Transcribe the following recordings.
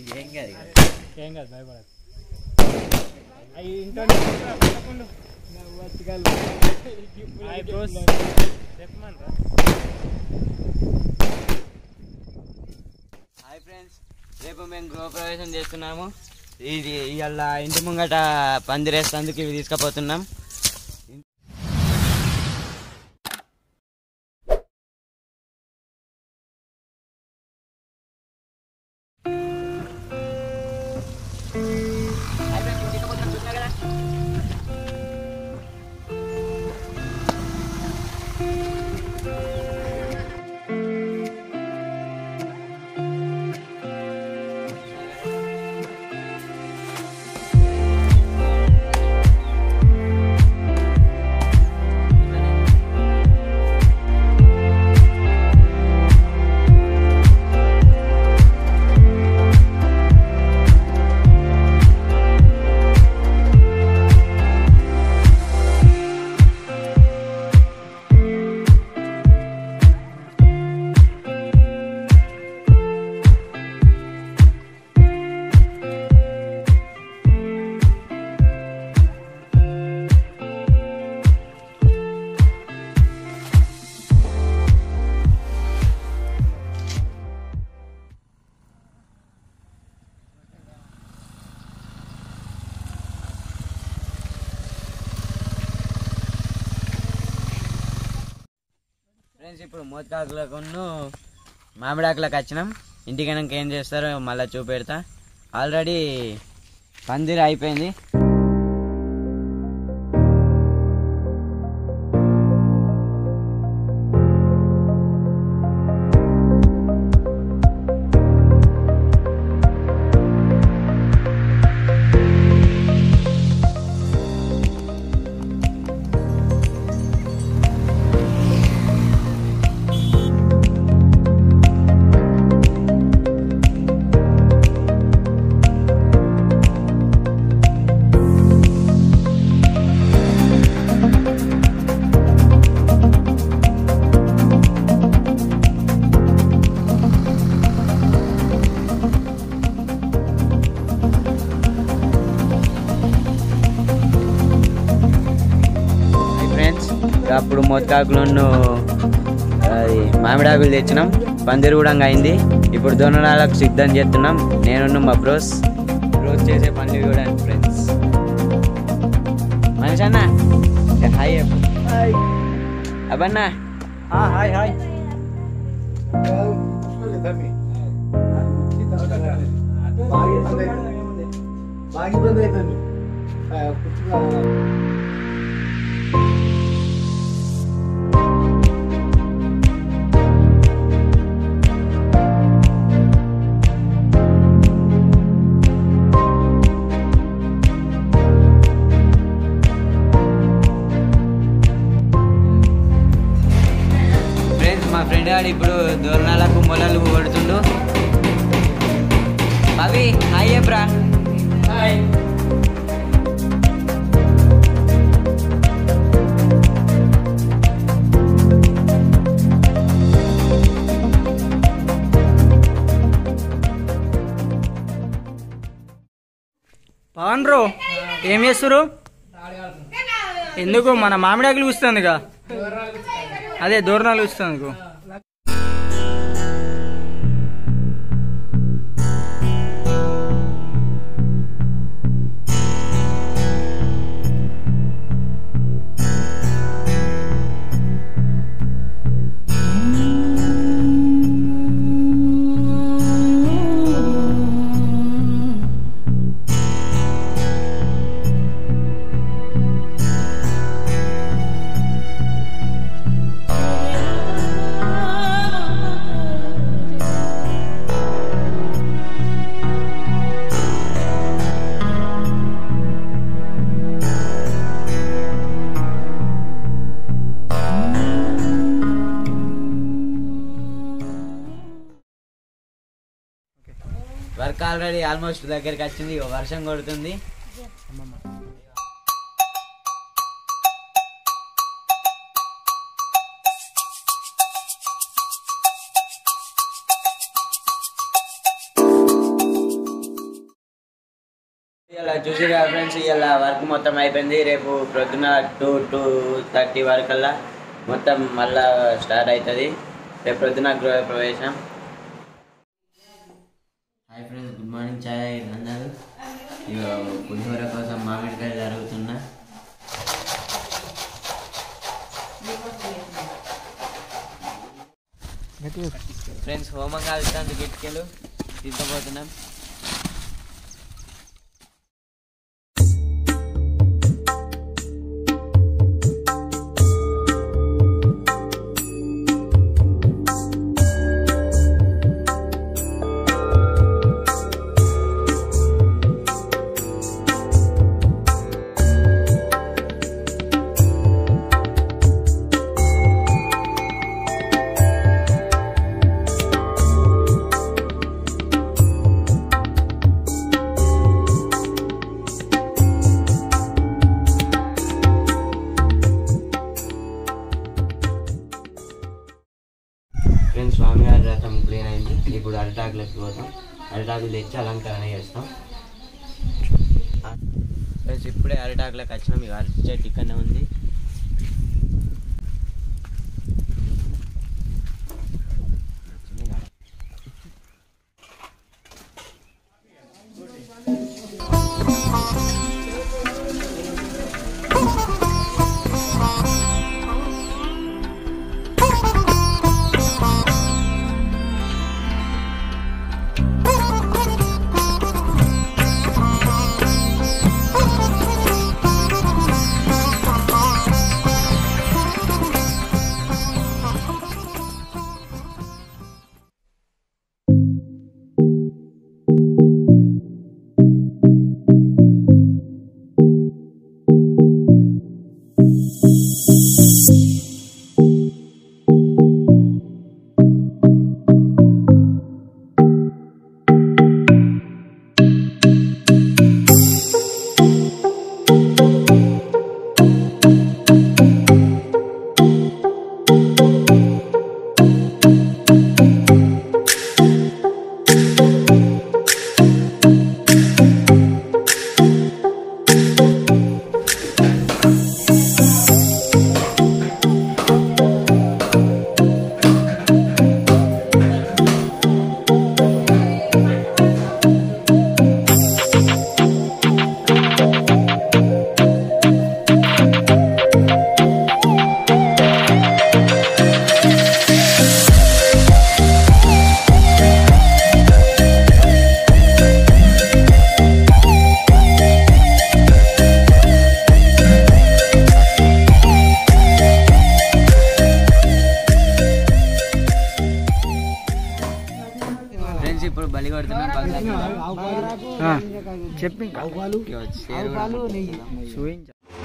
ఏం కాదు ఇక. ఏం కాదు భయపడదు అవి ఇంట్లో పదకొండు హాయ్ బ్రోస్ చెప్పమంటారా హాయ్ ఫ్రెండ్స్ రేపు మేము గృహప్రవేశం చేస్తున్నాము ఇది ఇవాళ ఇంటి ముంగట పందిరేస్తందుకు ఇవి తీసుకుపోతున్నాం ఫ్రెండ్స్ ఇప్పుడు మోతకాకులకు మామిడాకులకు వచ్చినాం ఇంటికి వెనక ఏం చేస్తారో మళ్ళీ చూపెడతా ఆల్రెడీ పందిరి అయిపోయింది ఫ్రెండ్స్ అప్పుడు మోతకాకులను అది మామిడాకులు తెచ్చినాం పందిరి కూడా అయింది ఇప్పుడు దొనడాలకు సిద్ధం చేస్తున్నాం నేను మా బ్రోస్ రోజు చేసే పనులు కూడా ఫ్రెండ్స్ మనిషి అన్న హాయ్ అబ్బన్నా హాయ్ హాయ్ బాగా ఇబ్బంది అవుతుంది ఫ్రెండ్స్ మా ఫ్రెండ్ గారు ఇప్పుడు దూరణాలకు మొలలు కొడుతుండు అవి హాయ్ చెప్పరా హాయ్ పవన్ బ్రో ఏం చేస్తారు ఎందుకు మన మామిడాకులు కూస్తుందిగా అదే దూరణాలు కూస్తుంది వర్క్ ఆల్రెడీ ఆల్మోస్ట్ దగ్గరికి వచ్చింది ఇగో వర్షం కొడుతుంది ఇలా చూసి ఫ్రెండ్స్ ఇలా వర్క్ మొత్తం అయిపోయింది రేపు ప్రొద్దున టూ టూ థర్టీ వరకల్లా మొత్తం మళ్ళా స్టార్ట్ అవుతుంది రేపు ప్రొద్దున గృహ ప్రవేశం హాయ్ ఫ్రెండ్స్ గుడ్ మార్నింగ్ చాయ్ అందరు ఇక పులిహోర కోసం మామిడికాయ జరుగుతున్నా ఫ్రెండ్స్ హోమం కాలుస్తాను గిట్కెలు తీసుకుపోతున్నాం ఫ్రెండ్స్ స్వామివారి రథం క్లీన్ అయింది ఇప్పుడు అరిటాకులకు పోతాం అరిటాకులు తెచ్చి అలంకరణ చేస్తాం ఫ్రెండ్స్ ఇప్పుడే అరిటాకులకు వచ్చినాం ఇక అరటి చెట్టు ఇక్కడనే ఉంది ఫ్రెండ్స్ ఇప్పుడు బలి కొడుతున్నాం పక్కకి. చెప్పి ఇక చేరు కూడా చూపించ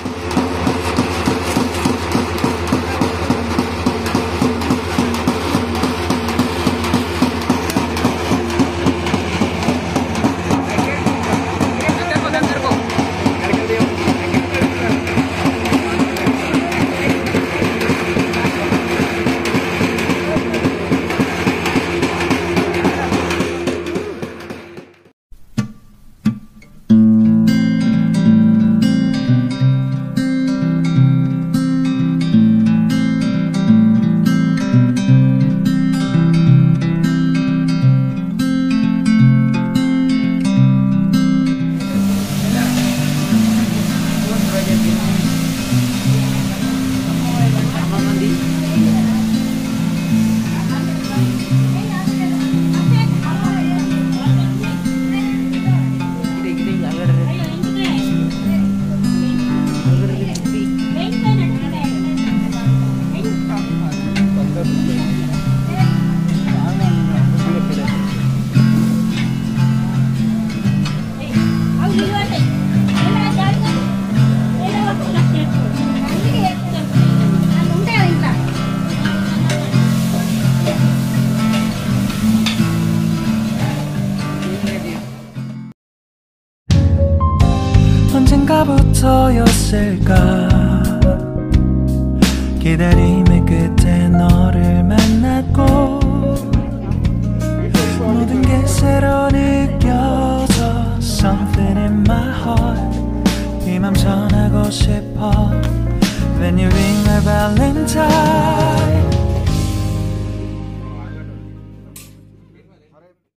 언젠가부터였을까 기다림의 끝에 너를 만났고 모든 게 새로 느껴져 Something in my heart 떠나고 싶어 When you ring my valentine